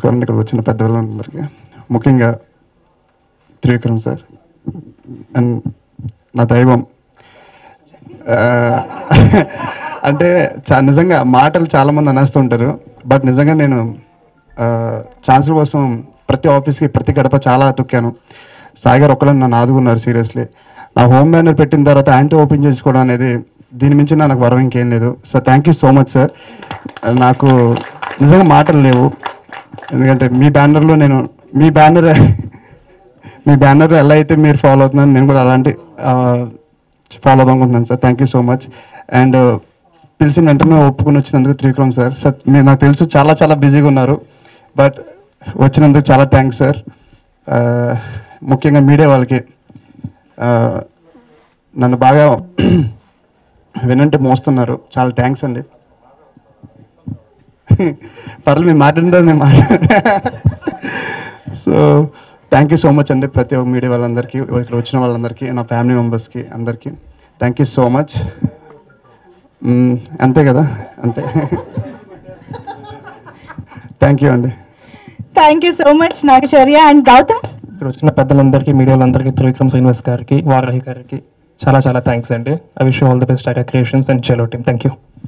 నమస్కారం ఇక్కడ వచ్చిన పెద్దవాళ్ళందరికీ ముఖ్యంగా త్రివిక్రమ్ సార్ అండ్ నా దైవం ఆ, అంటే చా నిజంగా మాటలు చాలామంది అనేస్తుంటారు బట్ నిజంగా నేను ఛాన్సుల కోసం ప్రతి ఆఫీస్కి ప్రతి గడప చాలా తొక్కాను సాయి గారు ఒక్కళ్ళని నన్ను ఆదుకున్నారు సీరియస్లీ నా హోమ్ బ్యానర్ పెట్టిన తర్వాత ఆయనతో ఓపెన్ చేసుకోవడం అనేది దీని మించి నాకు వరం ఇంకేం లేదు sir thank you so much sir నాకు నిజంగా మాటలు లేవు ఎందుకంటే మీ బ్యానర్లో నేను మీ బ్యానర్ మీ బ్యానర్ ఎలా అయితే మీరు ఫాలో అవుతున్నారో నేను కూడా అలాంటి ఫాలో అవుదామనుకుంటున్నాను sir thank you so much and పిలిచిన వెంటనే ఒప్పుకుని వచ్చినందుకు త్రివిక్రమ్ సార్ సార్ మీరు నాకు తెలుసు చాలా చాలా బిజీగా ఉన్నారు బట్ వచ్చినందుకు చాలా థ్యాంక్స్ సార్ ముఖ్యంగా మీడియా వాళ్ళకి ఆ, నన్ను బాగా వినంటే మోస్తున్నారు చాలా థ్యాంక్స్ అండి పర్లేదు మీరు మాట్లాడిన నేను so thank you so much అండి ప్రతి ఒక్క మీడియా వాళ్ళందరికీ ఇక్కడ వచ్చిన వాళ్ళందరికీ నా ఫ్యామిలీ మెంబర్స్కి అందరికీ థ్యాంక్ యూ సో మచ్ అంతే కదా అంతే థ్యాంక్ యూ అండి thank you so much Nagashaurya and Gautham ఇక్కడ వచ్చిన పెద్దలందరికీ మీడియా వాళ్ళందరికీ త్రివిక్రమ్ శ్రీనివాస్ గారికి వారాహి గారికి చాలా చాలా థ్యాంక్స్ అండి I wish all the best idea creations and Chalo team thank you